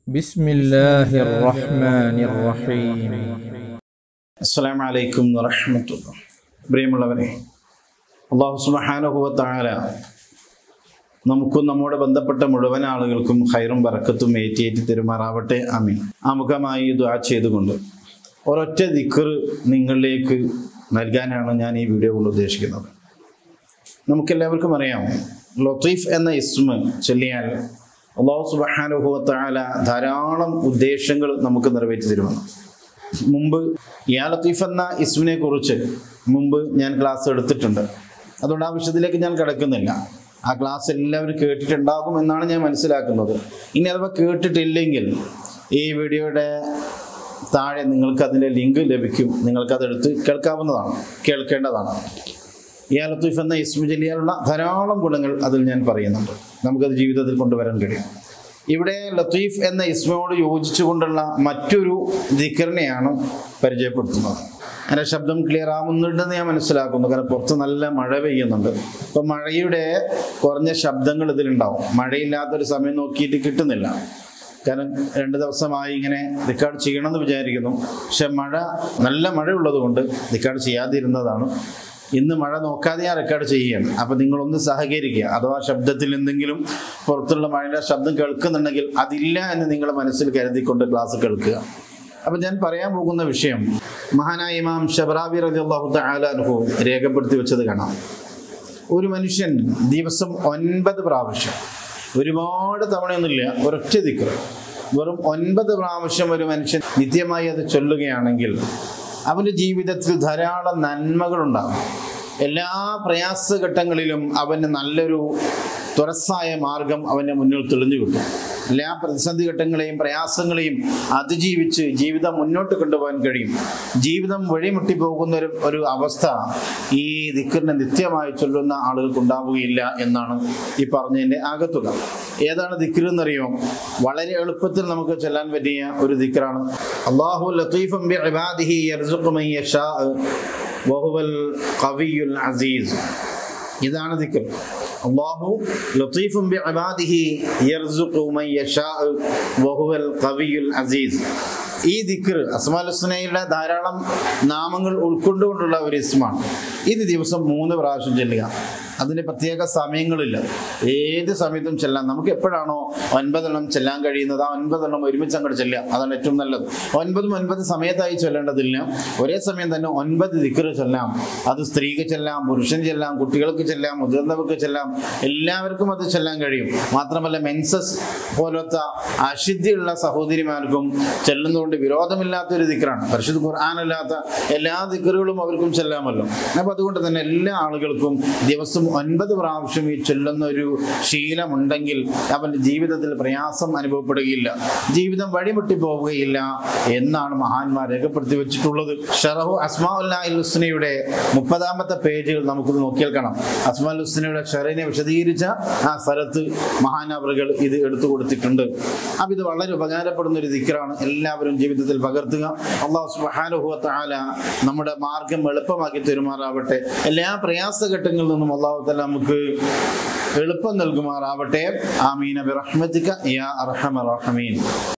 بسم الله الرحمن الرحيم അസ്സലാമു അലൈക്കും വറഹ്മത്തുള്ള പ്രിയമുള്ളവരെ അള്ളാഹു സുബ്ഹാനഹുവതആല നമുക്കും നമ്മോട് ബന്ധപ്പെട്ട മുഴുവൻ ആളുകൾക്കും ഹൈറും ബറക്കത്തും ഏറ്റിയേറ്റി തെരുമാറാവട്ടെ അമീൻ ആമുഖമായി ദുആ ചെയ്തുകൊണ്ട് ഒരൊറ്റ ദിക്കർ നിങ്ങളിലേക്ക് നൽകാനാണ് ഞാൻ ഈ വീഡിയോ കൊണ്ട് ഉദ്ദേശിക്കുന്നത് നമുക്കെല്ലാവർക്കും അറിയാം ലത്തീഫ് എന്ന ഇസ്മ ചൊല്ലിയാൽ അള്ളാഹു സുബ്ഹാനഹുവതആല ധാരാളം ഉദ്ദേശങ്ങൾ നമുക്ക് നിറവേറ്റി തരുമെന്ന് മുമ്പ് യാ ലത്തീഫ് എന്ന ഇസ്മിനെ കുറിച്ച് മുമ്പ് ഞാൻ ക്ലാസ് എടുത്തിട്ടുണ്ട് അതുകൊണ്ട് ആ വിഷയത്തിലേക്ക് ഞാൻ കിടക്കുന്നില്ല ആ ക്ലാസ് എല്ലാവരും കേട്ടിട്ടുണ്ടാകും എന്നാണ് ഞാൻ മനസ്സിലാക്കുന്നത് ഇനി അഥവാ കേട്ടിട്ടില്ലെങ്കിൽ ഈ വീഡിയോയുടെ താഴെ നിങ്ങൾക്ക് അതിൻ്റെ ലിങ്ക് ലഭിക്കും നിങ്ങൾക്കതെടുത്ത് കേൾക്കാവുന്നതാണ് കേൾക്കേണ്ടതാണ് യാ ലത്തീഫ് എന്ന ഇസ്മു ചൊല്ലിയാലുള്ള ധാരാളം ഗുണങ്ങൾ അതിൽ ഞാൻ പറയുന്നുണ്ട് നമുക്കത് ജീവിതത്തിൽ കൊണ്ടുവരാൻ കഴിയും ഇവിടെ ലത്തീഫ് എന്ന ഇസ്മയോട് യോജിച്ചുകൊണ്ടുള്ള മറ്റൊരു ദിക്കറിനെയാണ് പരിചയപ്പെടുത്തുന്നത് എൻ്റെ ശബ്ദം ക്ലിയർ ആവുന്നുണ്ടെന്ന് ഞാൻ മനസ്സിലാക്കുന്നു കാരണം പുറത്ത് നല്ല മഴ പെയ്യുന്നുണ്ട് അപ്പം മഴയുടെ കുറഞ്ഞ ശബ്ദങ്ങൾ ഇതിലുണ്ടാവും മഴയില്ലാത്തൊരു സമയം നോക്കിയിട്ട് കിട്ടുന്നില്ല കാരണം രണ്ട് ദിവസമായി ഇങ്ങനെ റെക്കോർഡ് ചെയ്യണമെന്ന് വിചാരിക്കുന്നു പക്ഷെ മഴ നല്ല മഴ ഉള്ളതുകൊണ്ട് റെക്കോർഡ് ചെയ്യാതിരുന്നതാണ് ഇന്ന് മഴ നോക്കാതെ ഞാൻ റെക്കോർഡ് ചെയ്യുകയാണ് അപ്പം നിങ്ങളൊന്ന് സഹകരിക്കുക അഥവാ ശബ്ദത്തിൽ എന്തെങ്കിലും പുറത്തുള്ള മഴയുടെ ശബ്ദം കേൾക്കുന്നുണ്ടെങ്കിൽ അതില്ല എന്ന് നിങ്ങൾ മനസ്സിൽ കരുതിക്കൊണ്ട് ക്ലാസ് കേൾക്കുക അപ്പം ഞാൻ പറയാൻ പോകുന്ന വിഷയം മഹാനായ ഇമാം ഷബറാബി റളിയല്ലാഹു തആല അൻഹു രേഖപ്പെടുത്തി വെച്ചത് കാണാം ഒരു മനുഷ്യൻ ദിവസം ഒൻപത് പ്രാവശ്യം ഒരുപാട് തവണയൊന്നുമില്ല ഒരൊറ്റ ദിക്കർ വെറും ഒൻപത് പ്രാവശ്യം ഒരു മനുഷ്യൻ നിത്യമായി അത് ചൊല്ലുകയാണെങ്കിൽ അവൻ്റെ ജീവിതത്തിൽ ധാരാളം നന്മകളുണ്ടാകും എല്ലാ പ്രയാസഘട്ടങ്ങളിലും അവന് നല്ലൊരു തുറസായ മാർഗം അവൻ്റെ മുന്നിൽ തെളിഞ്ഞു കിട്ടും എല്ലാ പ്രതിസന്ധി ഘട്ടങ്ങളെയും പ്രയാസങ്ങളെയും അതിജീവിച്ച് ജീവിതം മുന്നോട്ട് കൊണ്ടുപോകാൻ കഴിയും ജീവിതം വഴിമുട്ടി പോകുന്ന ഒരു ഒരു അവസ്ഥ ഈ ദിക്കറിനെ നിത്യമായി ചൊല്ലുന്ന ആളുകൾക്ക് ഉണ്ടാവുകയില്ല എന്നാണ് ഈ പറഞ്ഞതിൻ്റെ ആകത്തുക ഏതാണ് ദിക്കർ എന്നറിയോ വളരെ എളുപ്പത്തിൽ നമുക്ക് ചെല്ലാൻ പറ്റിയ ഒരു ദിക്കറാണ് അള്ളാഹു ലത്തീഫും ബി ഇബാദിഹി യർസുഖു മൻ യശാ വഹുവൽ ഖവിയുൽ അസീസ് ഇതാണ് ദിക്കർ അള്ളാഹു ലത്തീഫും ബി ഇബാദിഹി യർസുഖു മൻ യശാ വഹുവൽ ഖവിയുൽ അസീസ് ഈ ദിക്കർ അസ്മാൽ ഹുസ്നയുടെ ധാരാളം നാമങ്ങൾ ഉൾക്കൊണ്ടുകൊണ്ടുള്ള ഒരു ഇസ്മാണ് ഇത് ദിവസം മൂന്ന് പ്രാവശ്യം ചെല്ലുക അതിന് പ്രത്യേക സമയങ്ങളില്ല ഏത് സമയത്തും ചെല്ലാം നമുക്ക് എപ്പോഴാണോ ഒൻപതെണ്ണം ചെല്ലാൻ കഴിയുന്നത് ആ ഒൻപതെണ്ണം ഒരുമിച്ച് അങ്ങോട്ട് ചെല്ലുക അതാണ് ഏറ്റവും നല്ലത് ഒൻപതും ഒൻപത് സമയത്തായി ചൊല്ലേണ്ടതില്ല ഒരേ സമയം തന്നെ ഒൻപത് ദിക്കറ് ചെല്ലാം അത് സ്ത്രീക്ക് ചെല്ലാം പുരുഷൻ ചെല്ലാം കുട്ടികൾക്ക് ചെല്ലാം മുതിർന്നവർക്ക് ചെല്ലാം എല്ലാവർക്കും അത് ചെല്ലാൻ കഴിയും മാത്രമല്ല മെൻസസ് പോലത്തെ അശുദ്ധിയുള്ള സഹോദരിമാർക്കും ചെല്ലുന്നതുകൊണ്ട് വിരോധമില്ലാത്ത ഒരു ദിക്കറാണ് പരിശുദ്ധ ഖുർആാനല്ലാത്ത എല്ലാ ദിക്കറുകളും അവർക്കും ചെല്ലാമല്ലോ അപ്പോൾ അതുകൊണ്ട് തന്നെ എല്ലാ ആളുകൾക്കും ദിവസം ഒൻപത് പ്രാവശ്യം ഈ ചൊല്ലുന്ന ഒരു ശീലമുണ്ടെങ്കിൽ അവൻ്റെ ജീവിതത്തിൽ പ്രയാസം അനുഭവപ്പെടുകയില്ല ജീവിതം വഴിമുട്ടി പോവുകയില്ല എന്നാണ് മഹാന്മാർ രേഖപ്പെടുത്തി വെച്ചിട്ടുള്ളത് ഷറഹു അസ്മാ ഹുസ്നയുടെ മുപ്പതാമത്തെ പേജുകൾ നമുക്ക് നോക്കിയാൽ കാണാം അസ്മാ ഹുസ്നയുടെ ഷെറിനെ വിശദീകരിച്ച ആ സ്ഥലത്ത് മഹാനവറുകൾ ഇത് എടുത്തു കൊടുത്തിട്ടുണ്ട് അപ്പം ഇത് വളരെ ഉപകാരപ്പെടുന്ന ഒരു ദിക്കറാണ് എല്ലാവരും ജീവിതത്തിൽ പകർത്തുക അള്ളാഹു സുബ്ഹാനഹു തആല നമ്മുടെ മാർഗം എളുപ്പമാക്കി തരുമാറാവട്ടെ എല്ലാ പ്രയാസഘട്ടങ്ങളിൽ നിന്നും അള്ളാഹു തആല നമുക്ക് എളുപ്പം നൽകുമാറാവട്ടെ ആമീന ബിറഹ്മതിക യാ അർഹമർ റഹീം